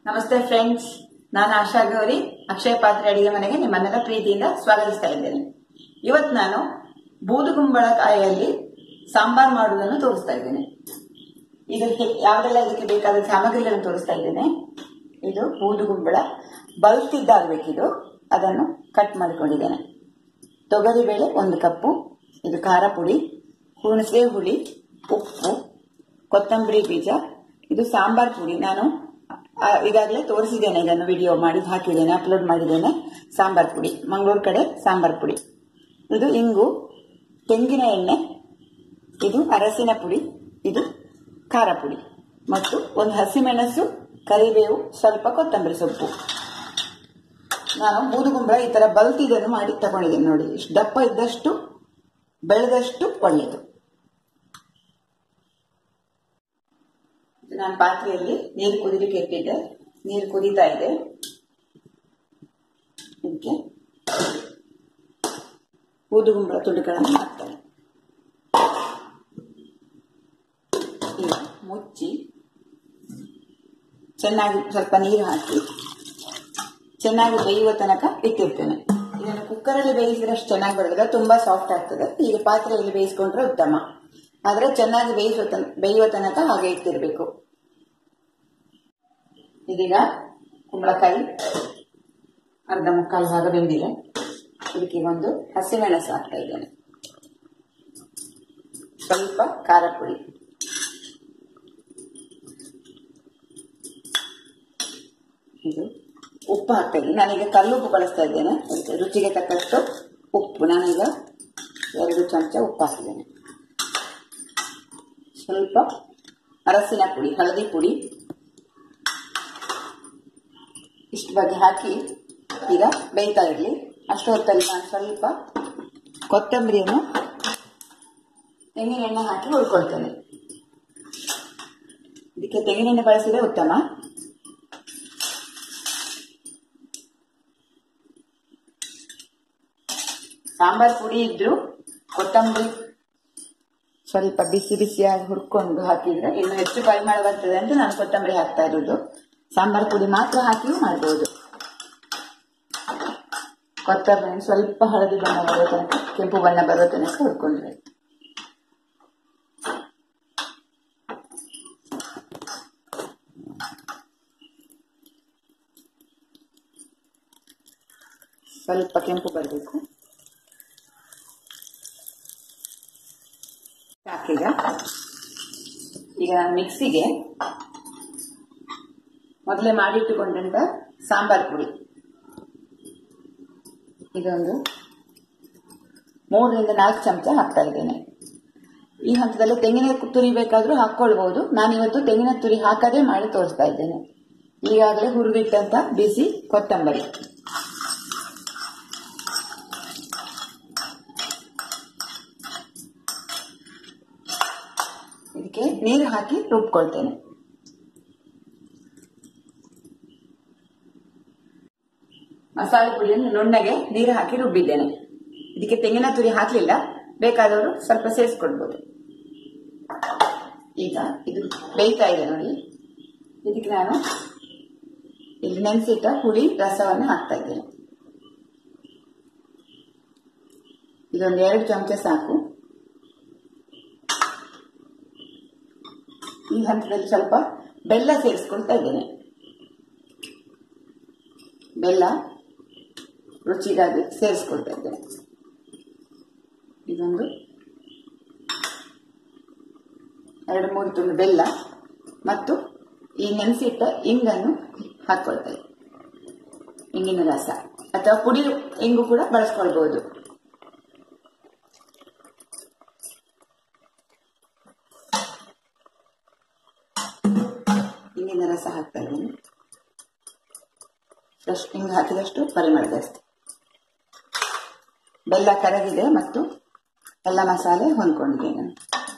ನಮಸ್ತೆ ಫ್ರೆಂಡ್ಸ್ ನಾನು ಆಶಾ ಗೌರಿ ಅಕ್ಷಯ ಪಾತ್ರೆ ಅಡಿಗೆ ಮನೆಗೆ ನಿಮ್ಮನ್ನೆಲ್ಲ ಪ್ರೀತಿಯಿಂದ ಸ್ವಾಗತಿಸ್ತಾ ಇದ್ದೇನೆ ಇವತ್ತು ನಾನು ಬೂದುಗುಂಬಳಕಾಯಿಯಲ್ಲಿ ಸಾಂಬಾರ್ ಮಾಡುವುದನ್ನು ತೋರಿಸ್ತಾ ಇದ್ದೇನೆ ಇದು ಹೆ- ಯಾವುದೆಲ್ಲ ಇದಕ್ಕೆ ಬೇಕಾದ ಸಾಮಗ್ರಿಗಳನ್ನು ತೋರಿಸ್ತಾ ಇದ್ದೇನೆ ಇದು ಬೂದುಗುಂಬಳ ಬಲ್ತಿದ್ದಾಗಬೇಕಿದು ಅದನ್ನು ಕಟ್ ಮಾಡಿಕೊಂಡಿದ್ದೇನೆ ತೊಗರಿಬೇಳೆ ಒಂದು ಕಪ್ಪು ಇದು ಖಾರ ಪುಡಿ ಹುಣಸೆ ಹುಳಿ ಉಪ್ಪು ಕೊತ್ತಂಬರಿ ಬೀಜ ಇದು ಸಾಂಬಾರ್ ಪುಡಿ ನಾನು ಆ, ಈಗಾಗಲೇ ತೋರಿಸಿದ್ದೇನೆ ಇದನ್ನು ವಿಡಿಯೋ ಮಾಡಿ ಹಾಕಿದ್ದೇನೆ ಅಪ್ಲೋಡ್ ಮಾಡಿದ್ದೇನೆ ಸಾಂಬಾರ್ ಪುಡಿ ಮಂಗಳೂರು ಕಡೆ ಸಾಂಬಾರ್ ಪುಡಿ ಇದು ಇಂಗು ತೆಂಗಿನ ಎಣ್ಣೆ ಇದು ಅರಸಿನ ಪುಡಿ ಇದು ಖಾರ ಪುಡಿ ಮತ್ತು ಒಂದು ಹಸಿಮೆಣಸು ಕರಿಬೇವು ಸ್ವಲ್ಪ ಕೊತ್ತಂಬರಿ ಸೊಪ್ಪು ನಾನು ಬೂದುಗುಂಬಳ ಈ ತರ ಬಲ್ತಿದನ್ನು ಮಾಡಿ ತಗೊಂಡಿದ್ದೇನೆ ನೋಡಿ ಇಷ್ಟು ದಪ್ಪ ಇದ್ದಷ್ಟು ಬೆಳೆದಷ್ಟು ಒಳ್ಳೆಯದು ಇದು ನಾನು ಪಾತ್ರೆಯಲ್ಲಿ ನೀರು ಕುದಿಲಿಕ್ಕೆ ಇಟ್ಟಿದ್ದೆ ನೀರು ಕುದೀತಾ ಇದೆ ಇದಕ್ಕೆ ಬೂದುಗುಂಬಳ ತುಂಡುಗಳನ್ನು ಹಾಕ್ತೇನೆ ಈಗ ಮುಚ್ಚಿ ಚೆನ್ನಾಗಿ ಸ್ವಲ್ಪ ನೀರು ಹಾಕಿ ಚೆನ್ನಾಗಿ ಬೇಯುವ ತನಕ ಇಟ್ಟಿರ್ತೇನೆ ಇದನ್ನು ಕುಕ್ಕರಲ್ಲಿ ಬೇಯಿಸಿದ್ರೆ ಅಷ್ಟು ಚೆನ್ನಾಗಿ ಬರೋದಿಲ್ಲ ತುಂಬಾ ಸಾಫ್ಟ್ ಆಗ್ತದೆ ಈಗ ಪಾತ್ರೆಯಲ್ಲಿ ಬೇಯಿಸ್ಕೊಂಡ್ರೆ ಉತ್ತಮ ಆದ್ರೆ ಚೆನ್ನಾಗಿ ಬೇಯಿಸುವ ತನ ಬೇಯುವ ತನಕ ಹಾಗೆ ಇಟ್ಟಿರ್ಬೇಕು ಇದೀಗ ಕುಂಬಳಕಾಯಿ ಅರ್ಧ ಮುಕ್ಕಾಲು ಭಾಗ ಬೆಂದಿದೆ ಇದಕ್ಕೆ ಒಂದು ಹಸಿಮೆಣಸು ಹಾಕ್ತಾ ಇದ್ದೇನೆ ಸ್ವಲ್ಪ ಖಾರ ಪುಡಿ ಇದು ಉಪ್ಪು ಹಾಕ್ತಾ ಇದ್ದೀನಿ ನಾನೀಗ ಕಲ್ಲುಪ್ಪು ಬಳಸ್ತಾ ಇದ್ದೇನೆ ಅದಕ್ಕೆ ರುಚಿಗೆ ತಕ್ಕಷ್ಟು ಉಪ್ಪು ನಾನೀಗ ಎರಡು ಚಮಚ ಉಪ್ಪು ಹಾಕಿದ್ದೇನೆ ಸ್ವಲ್ಪ ಅರಸಿನ ಪುಡಿ ಹಳದಿ ಪುಡಿ ಇಷ್ಟು ಬಗ್ಗೆ ಹಾಕಿ ಈಗ ಬೇಯ್ತಾ ಇರಲಿ ಅಷ್ಟು ಹೊತ್ತಲ್ಲಿ ನಾನು ಸ್ವಲ್ಪ ಕೊತ್ತಂಬರಿಯನ್ನು ತೆಂಗಿನ ಎಣ್ಣೆ ಹಾಕಿ ಹುರ್ಕೊಳ್ತೇನೆ ಇದಕ್ಕೆ ತೆಂಗಿನೆಣ್ಣೆ ಬಳಸಿದ್ರೆ ಉತ್ತಮ ಸಾಂಬಾರ್ ಪುಡಿ ಇದ್ರು ಕೊತ್ತಂಬರಿ ಸ್ವಲ್ಪ ಬಿಸಿ ಬಿಸಿಯಾಗಿ ಹುರ್ಕೊಂಡು ಹಾಕಿದ್ರೆ ಇನ್ನು ಹೆಚ್ಚು ಪರಿಮಳ ಬರ್ತದೆ ಅಂತ ನಾನು ಕೊತ್ತಂಬರಿ ಹಾಕ್ತಾ ಇರೋದು ಸಾಂಬಾರ್ ಪುಡಿ ಮಾತ್ರ ಹಾಕಿಯೂ ಮಾಡ್ಬೋದು ಕೊತ್ತಂಬರಿ ಸ್ವಲ್ಪ ಹಳದಿ ಬಣ್ಣ ಬರೋ ತನಕ ಕೆಂಪು ಬಣ್ಣ ಬರೋ ತನಕ ಹುರ್ಕೊಂಡ್ರೆ ಸ್ವಲ್ಪ ಕೆಂಪು ಬರಬೇಕು ಸಾಕೀಗ ಈಗ ನಾನು ಮಿಕ್ಸಿಗೆ ಮೊದಲೇ ಮಾಡಿಟ್ಟುಕೊಂಡಂತ ಸಾಂಬಾರ್ ಪುಡಿ ಇದೊಂದು ಮೂರರಿಂದ ನಾಲ್ಕು ಚಮಚ ಹಾಕ್ತಾ ಇದ್ದೇನೆ ಈ ಹಂತದಲ್ಲಿ ತೆಂಗಿನ ತುರಿ ಬೇಕಾದ್ರೂ ಹಾಕೊಳ್ಬಹುದು ನಾನಿವತ್ತು ತೆಂಗಿನ ತುರಿ ಹಾಕದೆ ಮಾಡಿ ತೋರಿಸ್ತಾ ಇದ್ದೇನೆ ಈಗಾಗಲೇ ಹುರಿದಿಟ್ಟಂತ ಬಿಸಿ ಕೊತ್ತಂಬರಿ ಇದಕ್ಕೆ ನೀರು ಹಾಕಿ ರುಬ್ಕೊಳ್ತೇನೆ ಮಸಾಲೆ ಪುಡಿಯನ್ನು ನುಣ್ಣಗೆ ನೀರು ಹಾಕಿ ರುಬ್ಬಿದ್ದೇನೆ ಇದಕ್ಕೆ ತೆಂಗಿನ ತುರಿ ಹಾಕಲಿಲ್ಲ ಬೇಕಾದವರು ಸ್ವಲ್ಪ ಸೇರಿಸ್ಕೊಳ್ಬೋದು ಈಗ ಇದು ಬೇಯ್ತಾ ಇದೆ ನೋಡಿ ಇದಕ್ಕೆ ನಾನು ಇಲ್ಲಿ ನೆನೆಸಿಟ್ಟ ಹುಳಿ ರಸವನ್ನು ಹಾಕ್ತಾ ಇದ್ದೇನೆ ಇದೊಂದು ಎರಡು ಚಮಚ ಸಾಕು ಈ ಹಂತದಲ್ಲಿ ಸ್ವಲ್ಪ ಬೆಲ್ಲ ಸೇರಿಸ್ಕೊಳ್ತಾ ಇದ್ದೇನೆ ಬೆಲ್ಲ ರುಚಿಗಾಗಿ ಸೇರಿಸ್ಕೊಳ್ತಾ ಇದ್ದೇನೆ ಇದೊಂದು ಎರಡು ಮೂರು ತುಂಡು ಬೆಲ್ಲ ಮತ್ತು ಈ ನೆನೆಸಿಟ್ಟ ಇಂಗನ್ನು ಹಾಕೊಳ್ತಾ ಇದ್ದೇನೆ ಇಂಗಿನ ರಸ ಅಥವಾ ಪುಡಿ ಇಂಗು ಕೂಡ ಬಳಸ್ಕೊಳ್ಬಹುದು ಇಂಗಿನ ರಸ ಹಾಕ್ತಾ ಇದ್ದೀನಿ ಫ್ರೆಶ್ ಹಿಂಗೆ ಹಾಕಿದಷ್ಟು ಪರಿಮಳ ಜಾಸ್ತಿ ಬೆಲ್ಲ ಕರಗಿದೆ ಮತ್ತು ಎಲ್ಲ ಮಸಾಲೆ ಹೊಂದ್ಕೊಂಡಿದೆ ನಾನು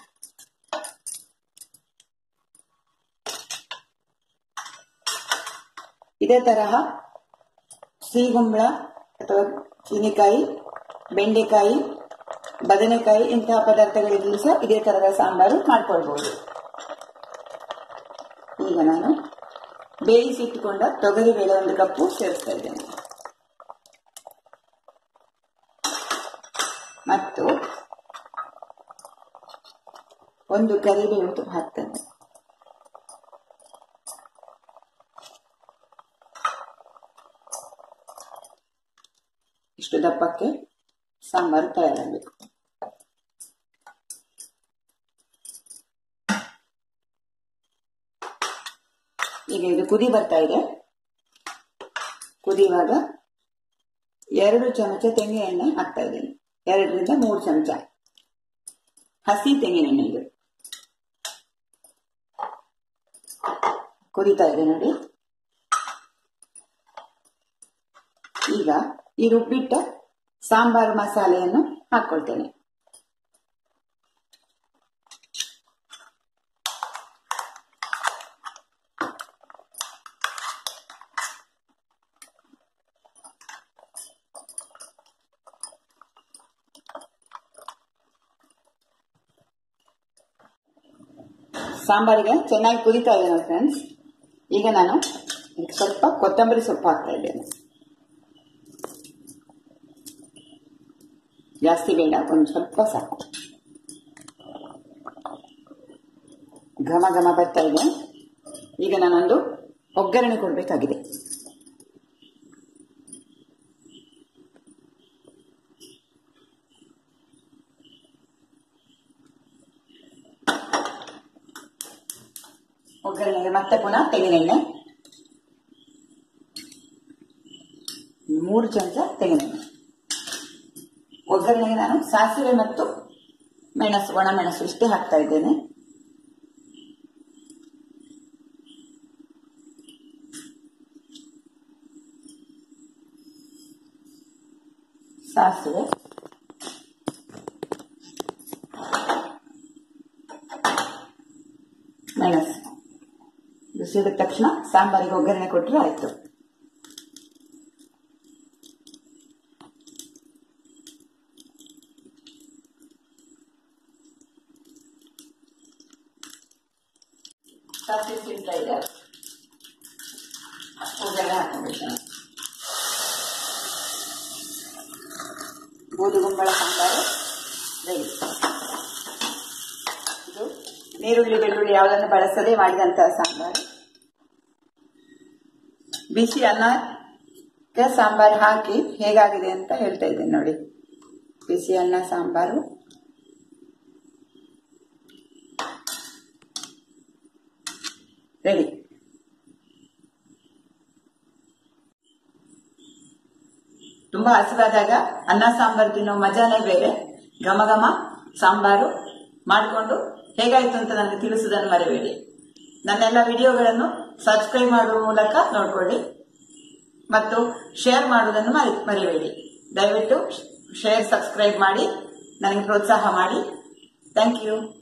ಇದೇ ತರಹ ಸಿಹಿಗುಂಬಳ ಅಥವಾ ಚೀನಿಕಾಯಿ ಬೆಂಡೆಕಾಯಿ ಬದನೆಕಾಯಿ ಇಂತಹ ಪದಾರ್ಥಗಳಿಗೂ ಸಹ ಇದೇ ತರಹದ ಸಾಂಬಾರು ಮಾಡ್ಕೊಳ್ಬಹುದು ಈಗ ನಾನು ಬೇಯಿಸಿಟ್ಟುಕೊಂಡ ತೊಗರಿ ಬೇಳೆ ಒಂದು ಕಪ್ಪು ಸೇರಿಸ್ತಾ ಇದ್ದೇನೆ ಮತ್ತು ಒಂದು ಕರಿಬೇವು ಹಾಕ್ತೇನೆ ಇಷ್ಟು ದಪ್ಪಕ್ಕೆ ಸಾಂಬಾರು ತಯಾರಾಗಬೇಕು ಈಗ ಇದು ಕುದಿ ಬರ್ತಾ ಇದೆ ಕುದಿಯುವಾಗ ಎರಡು ಚಮಚ ತೆಂಗಿನ ಎಣ್ಣೆ ಹಾಕ್ತಾ ಇದ್ದೇನೆ ಎರಡರಿಂದ ಮೂರು ಚಮಚ ಹಸಿ ತೆಂಗಿನ ಎಣ್ಣೆ ಇದು ಕುದಿತಾ ಇದೆ ನೋಡಿ ಈಗ ಈ ರುಬ್ಬಿಟ್ಟ ಸಾಂಬಾರು ಮಸಾಲೆಯನ್ನು ಹಾಕೊಳ್ತೇನೆ ಸಾಂಬಾರಿಗೆ ಚೆನ್ನಾಗಿ ಕುದಿತಾ ಇದೆ ನೋಡಿ ಫ್ರೆಂಡ್ಸ್ ಈಗ ನಾನು ಇದಕ್ಕೆ ಸ್ವಲ್ಪ ಕೊತ್ತಂಬರಿ ಸೊಪ್ಪು ಹಾಕ್ತಾ ಇದ್ದೇನೆ ಜಾಸ್ತಿ ಬೇಡ ಒಂದು ಸ್ವಲ್ಪ ಸಾಕು ಘಮ ಘಮ ಬರ್ತಾ ಇದೆ ಈಗ ನಾನೊಂದು ಒಗ್ಗರಣೆ ಕೊಡಬೇಕಾಗಿದೆ ಒಗ್ಗರಣೆಗೆ ಮತ್ತೆ ಪುನಃ ತೆಂಗಿನೆಣ್ಣೆ ಮೂರು ಚಮಚ ತೆಂಗಿನೆಣ್ಣೆ ಒಗ್ಗರಣೆಗೆ ನಾನು ಸಾಸಿವೆ ಮತ್ತು ಮೆಣಸು ಒಣ ಮೆಣಸು ಇಷ್ಟೇ ಹಾಕ್ತಾ ಇದ್ದೇನೆ ಸಾಸಿವೆ ಮೆಣಸು ಇದು ಸಿಡಿದ ತಕ್ಷಣ ಸಾಂಬಾರಿಗೆ ಒಗ್ಗರಣೆ ಕೊಟ್ಟರೆ ಆಯ್ತು ಸಾಸಿವೆ ಸಿಡ್ತಾ ಇದೆ ಒಗ್ಗರಣೆ ಹಾಕೊಂಡ್ಬಿಡ್ತೇನೆ ಬೂದುಗುಂಬಳ ಸಾಂಬಾರು ರೆಡಿ ಇದು ನೀರುಳ್ಳಿ ಬೆಳ್ಳುಳ್ಳಿ ಯಾವುದನ್ನು ಬಳಸದೆ ಮಾಡಿದಂತಹ ಸಾಂಬಾರು ಬಿಸಿ ಅನ್ನಕ್ಕೆ ಸಾಂಬಾರು ಹಾಕಿ ಹೇಗಾಗಿದೆ ಅಂತ ಹೇಳ್ತಾ ಇದ್ದೇನೆ ನೋಡಿ ಬಿಸಿ ಅನ್ನ ಸಾಂಬಾರು ರೆಡಿ ತುಂಬಾ ಹಸಿವಾದಾಗ ಅನ್ನ ಸಾಂಬಾರು ತಿನ್ನೋ ಮಜಾನೇ ಬೇರೆ ಘಮ ಘಮ ಸಾಂಬಾರು ಮಾಡಿಕೊಂಡು ಹೇಗಾಯ್ತು ಅಂತ ನನಗೆ ತಿಳಿಸುವುದನ್ನು ಮರೆಯಬೇಡಿ ನನ್ನೆಲ್ಲ ವಿಡಿಯೋಗಳನ್ನು ಸಬ್ಸ್ಕ್ರೈಬ್ ಮಾಡುವ ಮೂಲಕ ನೋಡ್ಕೊಳ್ಳಿ ಮತ್ತು ಶೇರ್ ಮಾಡುವುದನ್ನು ಮರಿ ಮರೆಯಬೇಡಿ ದಯವಿಟ್ಟು ಶೇರ್ ಸಬ್ಸ್ಕ್ರೈಬ್ ಮಾಡಿ ನನಗೆ ಪ್ರೋತ್ಸಾಹ ಮಾಡಿ ಥ್ಯಾಂಕ್ ಯು